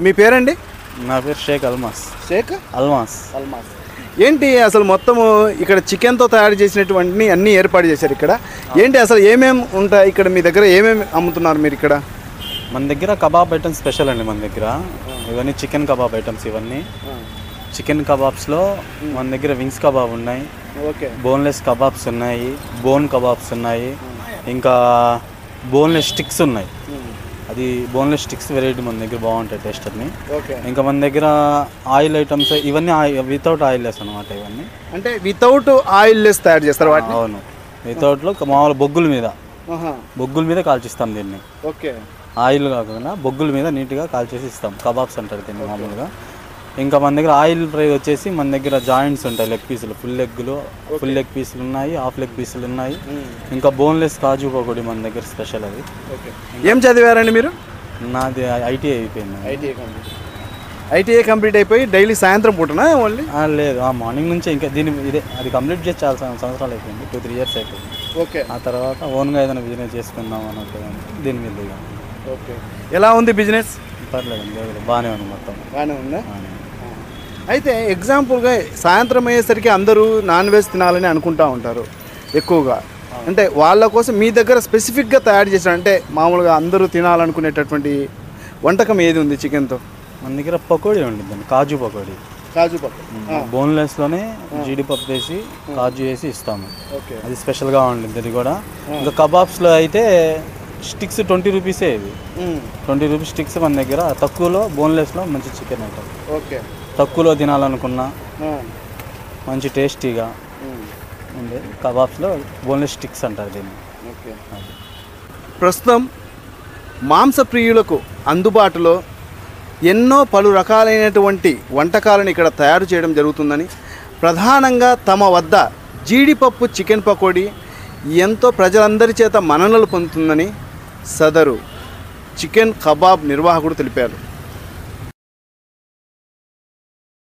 మీ పేరండి నా పేరు షేక్ అల్మాస్ షేక్ అల్మాస్ అల్మాస్ ఏంటి అసలు మొత్తము ఇక్కడ చికెన్తో తయారు చేసినటువంటి అన్నీ ఏర్పాటు చేశారు ఇక్కడ ఏంటి అసలు ఏమేమి ఉంటాయి ఇక్కడ మీ దగ్గర ఏమేమి అమ్ముతున్నారు మీరు ఇక్కడ మన దగ్గర కబాబ్ ఐటమ్స్ స్పెషల్ అండి మన దగ్గర ఇవన్నీ చికెన్ కబాబ్ ఐటమ్స్ ఇవన్నీ చికెన్ కబాబ్స్లో మన దగ్గర వింగ్స్ కబాబ్ ఉన్నాయి ఓకే బోన్లెస్ కబాబ్స్ ఉన్నాయి బోన్ కబాబ్స్ ఉన్నాయి ఇంకా బోన్లెస్ స్టిక్స్ ఉన్నాయి అది బోన్లెస్ స్టిక్స్ వెరైటీ మన దగ్గర బాగుంటాయి టేస్ట్ అన్ని ఓకే ఇంకా మన దగ్గర ఆయిల్ ఐటమ్స్ ఇవన్నీ వితౌట్ ఆయిల్ లెస్ అనమాట ఇవన్నీ అంటే వితౌట్ ఆయిల్ లెస్ తయారు చేస్తారు వాటిని అవును వితౌట్లో మామూలు బొగ్గుల మీద ఆహా. బొగ్గుల మీద కాల్చిస్తాం దీన్ని ఓకే ఆయిల్ కాకుండా బొగ్గుల మీద నీట్గా కాల్చేసి ఇస్తాం కబాబ్స్ అంటారు దీన్ని మామూలుగా ఇంకా మన దగ్గర ఆయిల్ ఫ్రై వచ్చేసి మన దగ్గర జాయింట్స్ ఉంటాయి లెగ్ పీసులు ఫుల్ లెగ్లు ఫుల్ లెగ్ పీసులు ఉన్నాయి హాఫ్ లెగ్ పీసులు ఉన్నాయి ఇంకా బోన్లెస్ కాజు పకోడీ మన దగ్గర స్పెషల్ అది ఓకే ఏం చదివారండి మీరు నాది ఐటీ అయిపోయింది ఐటీఐ కంప్లీట్ ఐటీఐ కంప్లీట్ అయిపోయి డైలీ సాయంత్రం పూటనా ఓన్లీ ఆ, లేదు ఆ మార్నింగ్ నుంచే ఇంకా దీని ఇదే అది కంప్లీట్ చేసి చాలా సం- సంవత్సరాలు అయిపోయింది టూ త్రీ ఇయర్స్ అయిపోయింది ఓకే ఆ తర్వాత ఓన్గా ఏదైనా బిజినెస్ చేసుకుందాం అన్నట్టు దీని మీద దిగాం. ఓకే ఎలా ఉంది బిజినెస్ పర్లేదండి లేదు బాగానే ఉంది మొత్తం బాగానే ఉందా బాగానే ఉంది. అయితే ఎగ్జాంపుల్గా సాయంత్రం అయ్యేసరికి అందరూ నాన్ వెజ్ తినాలని అనుకుంటా ఉంటారు ఎక్కువగా అంటే వాళ్ళ కోసం మీ దగ్గర స్పెసిఫిక్గా తయారు చేసిన అంటే మామూలుగా అందరూ తినాలనుకునేటటువంటి వంటకం ఏది ఉంది చికెన్తో మన దగ్గర పకోడీ ఉంటుందండి కాజు పకోడీ కాజు పప్పు బోన్లెస్లోనే జీడిపప్పు వేసి కాజు వేసి ఇస్తాము ఓకే అది స్పెషల్గా ఉంటుంది అది కూడా ఇంకా కబాబ్స్లో అయితే స్టిక్స్ ట్వంటీ రూపీసే ఇవి ట్వంటీ రూపీస్ స్టిక్స్ మన దగ్గర తక్కువలో బోన్లెస్లో మంచి చికెన్ ఐటమ్ ఓకే తక్కువలో తినాలనుకున్నా మంచి టేస్టీగా ఉండే కబాబ్స్లో బోన్లెస్ స్టిక్స్ అంటారు దీన్ని ఓకే ప్రస్తుతం మాంసప్రియులకు అందుబాటులో ఎన్నో పలు రకాలైనటువంటి వంటకాలను ఇక్కడ తయారు చేయడం జరుగుతుందని ప్రధానంగా తమ వద్ద జీడిపప్పు చికెన్ పకోడీ ఎంతో ప్రజలందరి చేత మన్ననలు పొందుతుందని సదరు చికెన్ కబాబ్ నిర్వాహకుడు తెలిపారు